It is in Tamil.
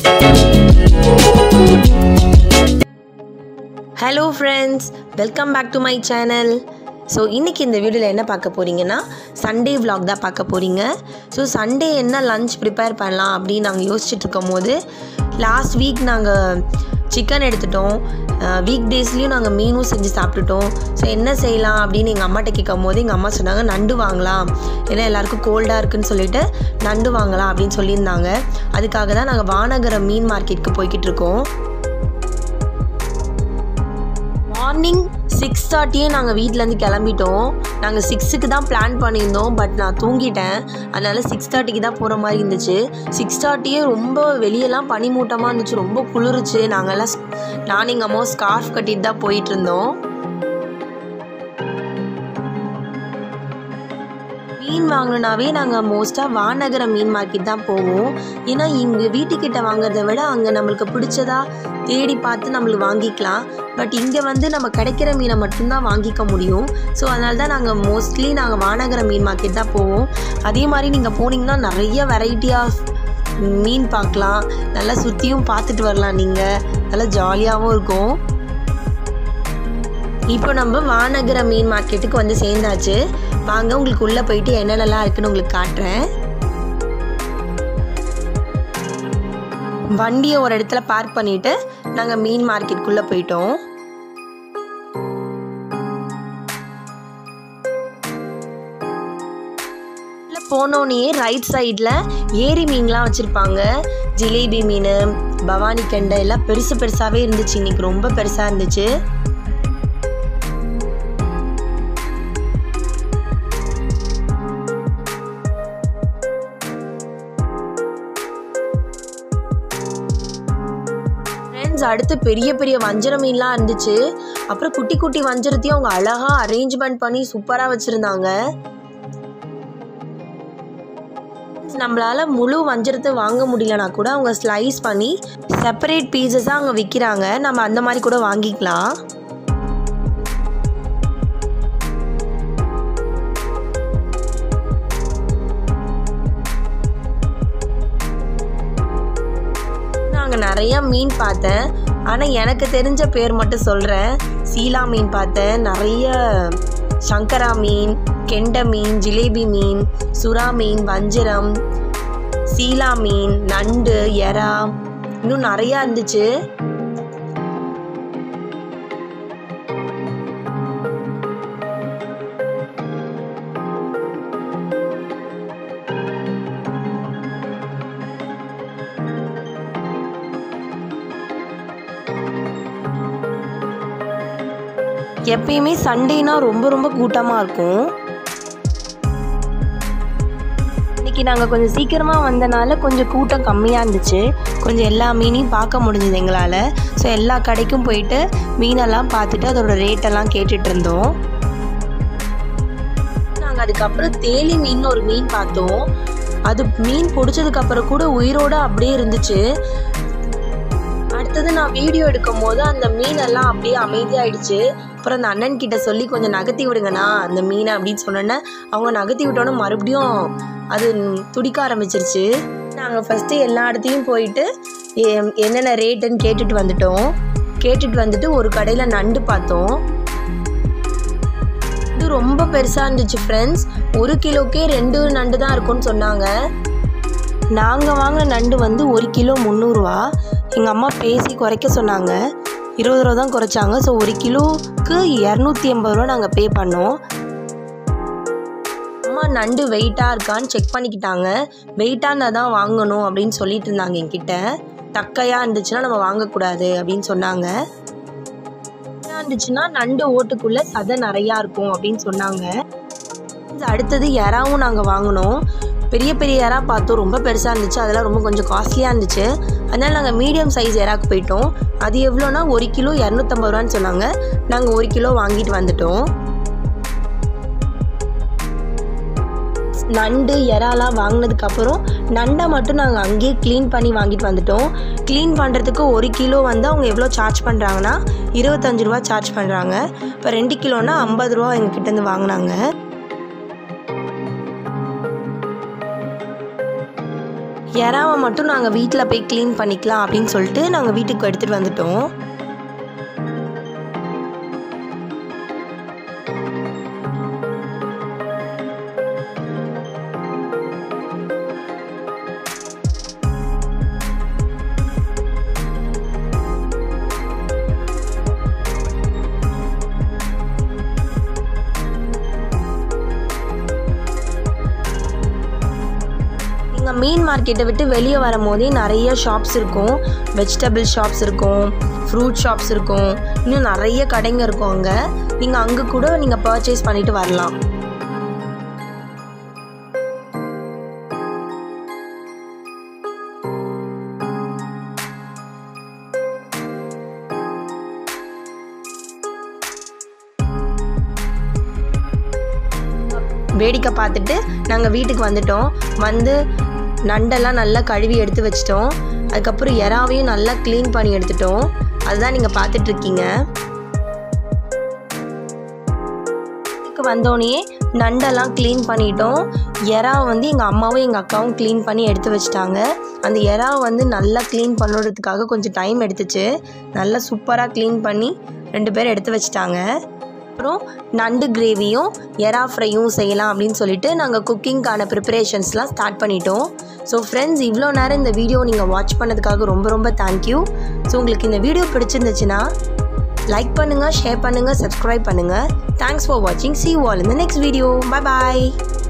hello friends welcome back to my channel so இன்றைக்கி இந்த வீடியோவில் என்ன பார்க்க போகிறீங்கன்னா சண்டே vlog தான் பார்க்க போகிறீங்க ஸோ சண்டே என்ன லஞ்ச் ப்ரிப்பேர் பண்ணலாம் அப்படின்னு நாங்கள் யோசிச்சுட்டு இருக்கும் போது லாஸ்ட் வீக் நாங்கள் சிக்கன் எடுத்துட்டோம் வீக் டேஸ்லேயும் நாங்கள் மீனும் செஞ்சு சாப்பிட்டுட்டோம் ஸோ என்ன செய்யலாம் அப்படின்னு எங்கள் அம்மாட்ட கேட்கும் போது எங்கள் அம்மா சொன்னாங்க நண்டு வாங்கலாம் ஏன்னா எல்லாருக்கும் கோல்டாக இருக்குன்னு சொல்லிட்டு நண்டு வாங்கலாம் அப்படின்னு சொல்லியிருந்தாங்க அதுக்காக தான் நாங்கள் வானகரம் மீன் மார்க்கெட்டுக்கு போய்கிட்டு இருக்கோம் மார்னிங் சிக்ஸ் தேர்ட்டியே நாங்கள் வீட்டிலேருந்து கிளம்பிட்டோம் நாங்கள் சிக்ஸுக்கு தான் பிளான் பண்ணியிருந்தோம் பட் நான் தூங்கிட்டேன் அதனால் சிக்ஸ் தேர்ட்டிக்கு தான் போகிற மாதிரி இருந்துச்சு சிக்ஸ் தேர்ட்டியே ரொம்ப வெளியெல்லாம் பனிமூட்டமாக இருந்துச்சு ரொம்ப குளிருச்சு நாங்கள்லாம் ஸ்- நானும் எங்கள் அம்மாவும் ஸ்கார்ஃப் கட்டிட்டு தான் போயிட்டு இருந்தோம் மீன் வாங்கினாவே நாங்கள் மோஸ்ட்டாக வானகர மீன் மார்க்கெட் தான் போவோம் ஏன்னா இங்கே வீட்டுக்கிட்ட வாங்குறத விட அங்கே நம்மளுக்கு பிடிச்சதா தேடி பார்த்து நம்மளுக்கு வாங்கிக்கலாம் பட் இங்கே வந்து நம்ம கிடைக்கிற மீனை மட்டும்தான் வாங்கிக்க முடியும் ஸோ அதனால தான் நாங்கள் மோஸ்ட்லி நாங்கள் வானகர மீன் மார்க்கெட் தான் போவோம் அதே மாதிரி நீங்கள் போனீங்கன்னா நிறைய வெரைட்டி ஆஃப் மீன் பார்க்கலாம் நல்லா சுற்றியும் பார்த்துட்டு வரலாம் நீங்கள் நல்லா ஜாலியாகவும் இருக்கும் இப்போ நம்ம வானகர மீன் மார்க்கெட்டுக்கு வந்து சேர்ந்தாச்சு வாங்க உங்களுக்கு உள்ளே போயிட்டு என்னென்னலாம் இருக்குன்னு உங்களுக்கு காட்டுறேன் வண்டியை ஒரு இடத்துல பார்க் பண்ணிட்டு நாங்கள் மீன் மார்க்கெட்டுக்குள்ளே போயிட்டோம் உள்ள போனோன்னே ரைட் சைடில் ஏரி மீன்லாம் வச்சுருப்பாங்க ஜிலேபி மீன் பவானி கெண்டை எல்லாம் பெருசு பெருசாகவே இருந்துச்சு இன்னைக்கு ரொம்ப பெருசாக இருந்துச்சு ஃப்ரெண்ட்ஸ் அடுத்து பெரிய பெரிய வஞ்சர மீன்லாம் இருந்துச்சு அப்புறம் குட்டி குட்டி வஞ்சரத்தையும் அவங்க அழகா அரேஞ்ச்மெண்ட் பண்ணி சூப்பராக வச்சுருந்தாங்க நம்மளால முழு வஞ்சரத்தை வாங்க முடியலனா கூட அவங்க ஸ்லைஸ் பண்ணி செப்பரேட் பீசஸாக அவங்க விற்கிறாங்க நம்ம அந்த மாதிரி கூட வாங்கிக்கலாம் நாங்கள் நிறைய மீன் பார்த்தேன் ஆனால் எனக்கு தெரிஞ்ச பேர் மட்டும் சொல்கிறேன் சீலா மீன் பார்த்தேன் நிறைய சங்கரா மீன் கெண்டை மீன் ஜிலேபி மீன் சுறா மீன் வஞ்சிரம் சீலா மீன் நண்டு எறா இன்னும் நிறையா இருந்துச்சு எப்பயுமே சண்டேனா ரொம்ப ரொம்ப கூட்டமாக இருக்கும் இன்னைக்கு நாங்கள் கொஞ்சம் சீக்கிரமாக வந்தனால கொஞ்சம் கூட்டம் கம்மியாக இருந்துச்சு கொஞ்சம் எல்லா மீனையும் பார்க்க முடிஞ்சது எங்களால் ஸோ எல்லா கடைக்கும் போயிட்டு மீனெல்லாம் பார்த்துட்டு அதோட ரேட்டெல்லாம் கேட்டுட்டு இருந்தோம் நாங்கள் அதுக்கப்புறம் தேலி மீன் ஒரு மீன் பார்த்தோம் அது மீன் பிடிச்சதுக்கு அப்புறம் கூட உயிரோட அப்படியே இருந்துச்சு அடுத்தது நான் வீடியோ எடுக்கும் போது அந்த மீனெல்லாம் அப்படியே அமைதியாயிடுச்சு அப்புறம் அந்த அண்ணன் கிட்ட சொல்லி கொஞ்சம் நகர்த்தி விடுங்கண்ணா அந்த மீனை அப்படின்னு சொன்னோன்னே அவங்க நகர்த்தி விட்டோன்னே மறுபடியும் அது துடிக்க ஆரம்பிச்சிருச்சு நாங்கள் ஃபஸ்ட்டு எல்லா இடத்தையும் போயிட்டு எ- என்னென்ன ரேட்டுன்னு கேட்டுட்டு வந்துட்டோம் கேட்டுட்டு வந்துட்டு ஒரு கடையில் நண்டு பார்த்தோம் இது ரொம்ப பெருசாக இருந்துச்சு ஃப்ரெண்ட்ஸ் ஒரு கிலோக்கே ரெண்டு நண்டு தான் இருக்கும்னு சொன்னாங்க நாங்கள் வாங்கின நண்டு வந்து ஒரு கிலோ முந்நூறுரூவா எங்கள் அம்மா பேசி குறைக்க சொன்னாங்க இருபது ரூபா தான் குறைச்சாங்க ஸோ ஒரு கிலோவுக்கு இரநூத்தி எண்பது ரூபா நாங்கள் பே பண்ணோம் அம்மா நண்டு வெயிட்டாக இருக்கான்னு செக் பண்ணிக்கிட்டாங்க வெயிட்டாக தான் வாங்கணும் அப்படின்னு சொல்லிட்டு இருந்தாங்க என்கிட்ட தக்கையாக இருந்துச்சுன்னா நம்ம வாங்கக்கூடாது அப்படின்னு சொன்னாங்க தக்கையா இருந்துச்சுன்னா நண்டு ஓட்டுக்குள்ளே சதை நிறையா இருக்கும் அப்படின்னு சொன்னாங்க அடுத்தது இறாவும் நாங்கள் வாங்கினோம் பெரிய பெரிய இறா பார்த்தோம் ரொம்ப பெருசாக இருந்துச்சு அதெல்லாம் ரொம்ப கொஞ்சம் காஸ்ட்லியாக இருந்துச்சு அதனால் நாங்கள் மீடியம் சைஸ் இறாக்கு போயிட்டோம் அது எவ்வளோனா ஒரு கிலோ இரநூத்தம்பது ரூபான்னு சொன்னாங்க நாங்கள் ஒரு கிலோ வாங்கிட்டு வந்துட்டோம் நண்டு இறாலாம் வாங்கினதுக்கப்புறம் நண்டை மட்டும் நாங்கள் அங்கேயே க்ளீன் பண்ணி வாங்கிட்டு வந்துட்டோம் க்ளீன் பண்ணுறதுக்கு ஒரு கிலோ வந்து அவங்க எவ்வளோ சார்ஜ் பண்ணுறாங்கன்னா இருபத்தஞ்சு ரூபா சார்ஜ் பண்ணுறாங்க இப்போ ரெண்டு கிலோனா ஐம்பது ரூபா எங்ககிட்டேருந்து வாங்கினாங்க எறாவை மட்டும் நாங்கள் வீட்டில் போய் க்ளீன் பண்ணிக்கலாம் அப்படின்னு சொல்லிட்டு நாங்கள் வீட்டுக்கு எடுத்துகிட்டு வந்துட்டோம் நீங்கள் மீன் மார்க்கெட்டை விட்டு வெளியே வரும்போதே நிறைய ஷாப்ஸ் இருக்கும் வெஜிடபிள் ஷாப்ஸ் இருக்கும் ஃப்ரூட் ஷாப்ஸ் இருக்கும் இன்னும் நிறைய கடைங்க இருக்கும் அங்கே நீங்கள் அங்கே கூட நீங்கள் பர்ச்சேஸ் பண்ணிட்டு வரலாம் வேடிக்கை பார்த்துட்டு நாங்கள் வீட்டுக்கு வந்துட்டோம் வந்து நண்டெல்லாம் நல்லா கழுவி எடுத்து வச்சிட்டோம் அதுக்கப்புறம் எறாவையும் நல்லா க்ளீன் பண்ணி எடுத்துட்டோம் அதுதான் நீங்கள் பார்த்துட்ருக்கீங்க வீட்டுக்கு வந்தோடனே நண்டெல்லாம் க்ளீன் பண்ணிட்டோம் எறாவை வந்து எங்கள் அம்மாவும் எங்கள் அக்காவும் க்ளீன் பண்ணி எடுத்து வச்சிட்டாங்க அந்த எறாவை வந்து நல்லா க்ளீன் பண்ணுறதுக்காக கொஞ்சம் டைம் எடுத்துச்சு நல்லா சூப்பராக க்ளீன் பண்ணி ரெண்டு பேரும் எடுத்து வச்சிட்டாங்க அப்புறம் நண்டு கிரேவியும் எறா ஃப்ரையும் செய்யலாம் அப்படின்னு சொல்லிட்டு நாங்கள் குக்கிங்க்கான ப்ரிப்பரேஷன்ஸ்லாம் ஸ்டார்ட் பண்ணிட்டோம் ஸோ ஃப்ரெண்ட்ஸ் இவ்வளோ நேரம் இந்த வீடியோ நீங்கள் வாட்ச் பண்ணதுக்காக ரொம்ப ரொம்ப தேங்க்யூ ஸோ உங்களுக்கு இந்த வீடியோ பிடிச்சிருந்துச்சுன்னா லைக் பண்ணுங்கள் ஷேர் பண்ணுங்கள் சப்ஸ்கிரைப் பண்ணுங்கள் தேங்க்ஸ் ஃபார் வாட்சிங் சி வால் இந்த நெக்ஸ்ட் வீடியோ பை பாய்